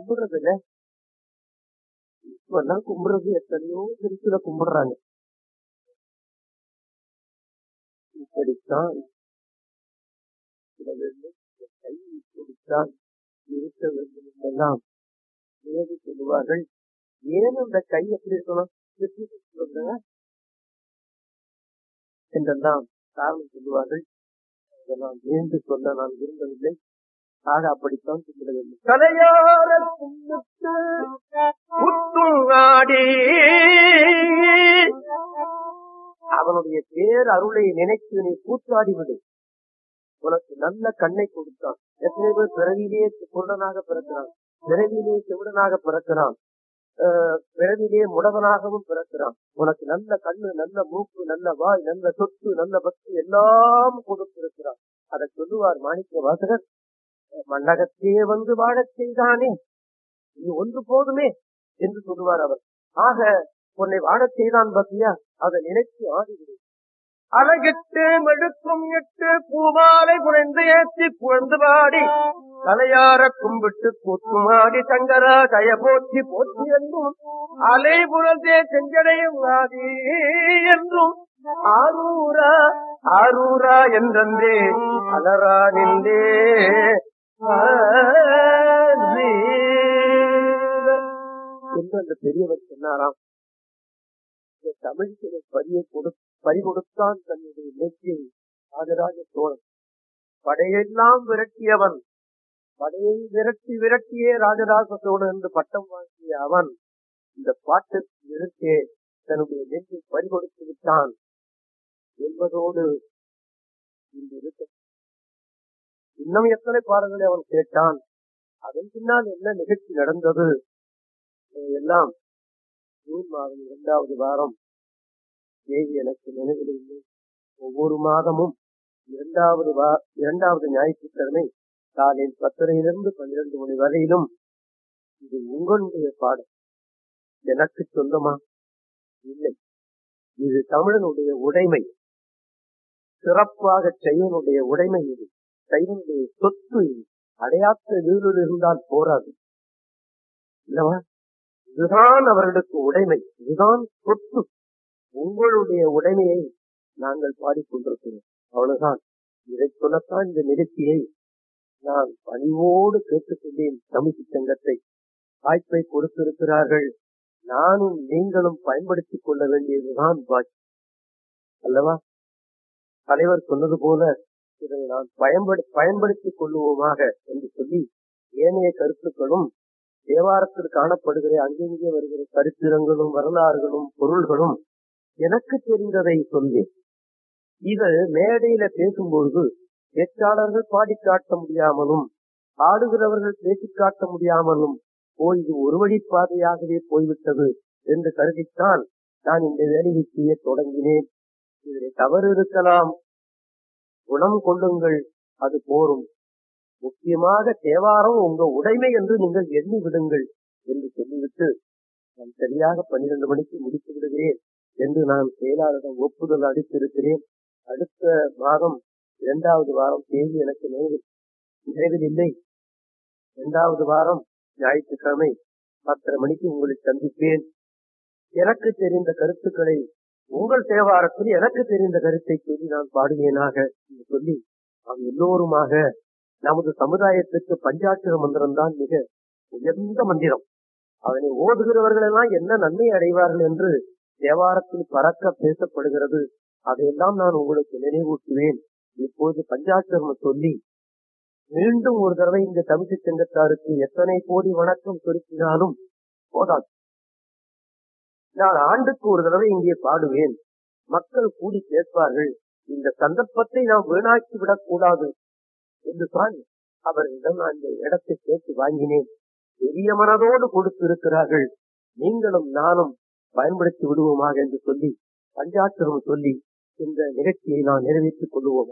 கும்பிடுறதுல இப்பெல்லாம் கும்பிடுறது எத்தனையோ திருச்சில கும்பிடுறாங்க இப்படித்தான் இருக்க வேண்டும் இந்த கை இப்படித்தான் இருக்க வேண்டும் என்றெல்லாம் ஏது சொல்லுவார்கள் ஏன் அந்த கை எப்படி இருக்கணும் திருப்பி சொல்லுங்க என்றெல்லாம் காரணம் சொல்லுவார்கள் அதை நான் மீண்டு சொல்ல நான் விரும்பவில்லை ஆக அப்படித்தான் சொல்லிட வேண்டும் தலையார கும்பிட்டு புத்துங்காடி அவனுடைய பேர் அருளை நினைத்து நீ கூத்தாடி விடு உனக்கு நல்ல கண்ணை கொடுத்தான் எத்தனை பேர் பிறவிலே குருடனாக பிறக்கிறான் பிறவிலே செவிடனாக பிறக்கிறான் ஆஹ் பிறவிலே முடவனாகவும் பிறக்கிறான் உனக்கு நல்ல கண்ணு நல்ல மூக்கு நல்ல வாய் நல்ல சொத்து நல்ல பக்தி எல்லாம் கொடுத்திருக்கிறான் அதை சொல்லுவார் மாணிக்க வாசகர் மன்னகத்தே வந்து வாழச் செய்தானே இது ஒன்று போதுமே என்று சொல்லுவார் அவர் ஆக உன்னை வாழச் செய்தான் பத்தியா அதை நினைத்து ஆடிவிடு அழகிட்டு மெழுக்கும் எட்டு பூமாலை குறைந்து ஏற்றி புகழ்ந்து பாடி தலையார கும்பிட்டு கூத்துமாடி சங்கரா கய போற்றி போற்றி என்றும் அலை புறத்தே செஞ்சடையும் ஆதி என்றும் ஆரூரா ஆரூரா என்றே அலரா நின்றே என்று அந்த பெரியவர் சொன்னாராம் இந்த தமிழ்ச்சிலை பரிய கொடு பறி கொடுத்தான் தன்னுடைய நெற்றியை ராஜராஜ சோழன் படையெல்லாம் விரட்டியவன் படையை விரட்டி விரட்டியே ராஜராஜ சோழன் என்று பட்டம் வாங்கிய அவன் இந்த பாட்டு நிறுத்தே தன்னுடைய நெஞ்சை பறி கொடுத்து விட்டான் என்பதோடு இன்று இருக்க இன்னும் எத்தனை பாடல்களை அவன் கேட்டான் அதன் பின்னால் என்ன நிகழ்ச்சி நடந்தது எல்லாம் ஜூன் மாதம் இரண்டாவது வாரம் தேதி எனக்கு நினைவில் இல்லை ஒவ்வொரு மாதமும் இரண்டாவது வா இரண்டாவது ஞாயிற்றுக்கிழமை காலையில் பத்தரையிலிருந்து பன்னிரண்டு மணி வரையிலும் இது உங்களுடைய பாடம் எனக்கு சொந்தமா இல்லை இது தமிழனுடைய உடைமை சிறப்பாக செய்வனுடைய உடைமை இது செய்வனுடைய சொத்து இது அடையாத்த வீடு இருந்தால் போராது இல்லவா இதுதான் அவர்களுக்கு உடைமை இதுதான் சொத்து உங்களுடைய உடைமையை நாங்கள் பாடிக்கொண்டிருக்கிறோம் அவ்வளவுதான் இதை சொல்லத்தான் இந்த நிகழ்ச்சியை நான் பணிவோடு கேட்டுக்கொண்டேன் தமிழ் சங்கத்தை வாய்ப்பை கொடுத்திருக்கிறார்கள் நானும் நீங்களும் பயன்படுத்திக் கொள்ள வேண்டியதுதான் பாக்கி அல்லவா தலைவர் சொன்னது போல இதை நான் பயன்படு பயன்படுத்திக் கொள்ளுவோமாக என்று சொல்லி ஏனைய கருத்துக்களும் தேவாரத்தில் காணப்படுகிற அங்கெங்கே வருகிற சரித்திரங்களும் வரலாறுகளும் பொருள்களும் எனக்கு தெரிந்ததை சொல்லி இது மேடையில பேசும்பொழுது பேச்சாளர்கள் பாடி காட்ட முடியாமலும் ஆடுகிறவர்கள் பேசி காட்ட முடியாமலும் போய் இது ஒரு வழி பாதையாகவே போய்விட்டது என்று கருதித்தான் நான் இந்த வேலையை செய்ய தொடங்கினேன் இதில் தவறு இருக்கலாம் குணம் கொள்ளுங்கள் அது போரும் முக்கியமாக தேவாரம் உங்க உடைமை என்று நீங்கள் எண்ணி விடுங்கள் என்று சொல்லிவிட்டு நான் சரியாக பன்னிரண்டு மணிக்கு முடித்து விடுகிறேன் என்று நான் செயலாளரிடம் ஒப்புதல் அளித்திருக்கிறேன் அடுத்த மாதம் இரண்டாவது வாரம் தேதி எனக்கு நினைவில் நினைவில் இல்லை இரண்டாவது வாரம் ஞாயிற்றுக்கிழமை பத்தரை மணிக்கு உங்களை சந்திப்பேன் எனக்கு தெரிந்த கருத்துக்களை உங்கள் தேவாரத்தில் எனக்கு தெரிந்த கருத்தை சொல்லி நான் பாடுவேனாக என்று சொல்லி நாம் எல்லோருமாக நமது சமுதாயத்துக்கு பஞ்சாட்சர மந்திரம் தான் மிக உயர்ந்த மந்திரம் அதனை ஓதுகிறவர்கள் எல்லாம் என்ன நன்மை அடைவார்கள் என்று தேவாரத்தில் பறக்க பேசப்படுகிறது அதையெல்லாம் நான் உங்களுக்கு நினைவூட்டுவேன் இப்போது பஞ்சாட்சரம் சொல்லி மீண்டும் ஒரு தடவை இந்த தமிழ் சங்கத்தாருக்கு எத்தனை கோடி வணக்கம் செலுத்தினாலும் போதாது நான் ஆண்டுக்கு ஒரு தடவை இங்கே பாடுவேன் மக்கள் கூடி கேட்பார்கள் இந்த சந்தர்ப்பத்தை நாம் வீணாக்கி விடக் கூடாது என்று தான் அவர்களிடம் நான் இந்த இடத்தை கேட்டு வாங்கினேன் பெரிய மனதோடு கொடுத்திருக்கிறார்கள் நீங்களும் நானும் பயன்படுத்தி விடுவோமாக என்று சொல்லி பஞ்சாட்சரம் சொல்லி இந்த நிகழ்ச்சியை நான் நிறைவேற்றிக் கொள்வோம்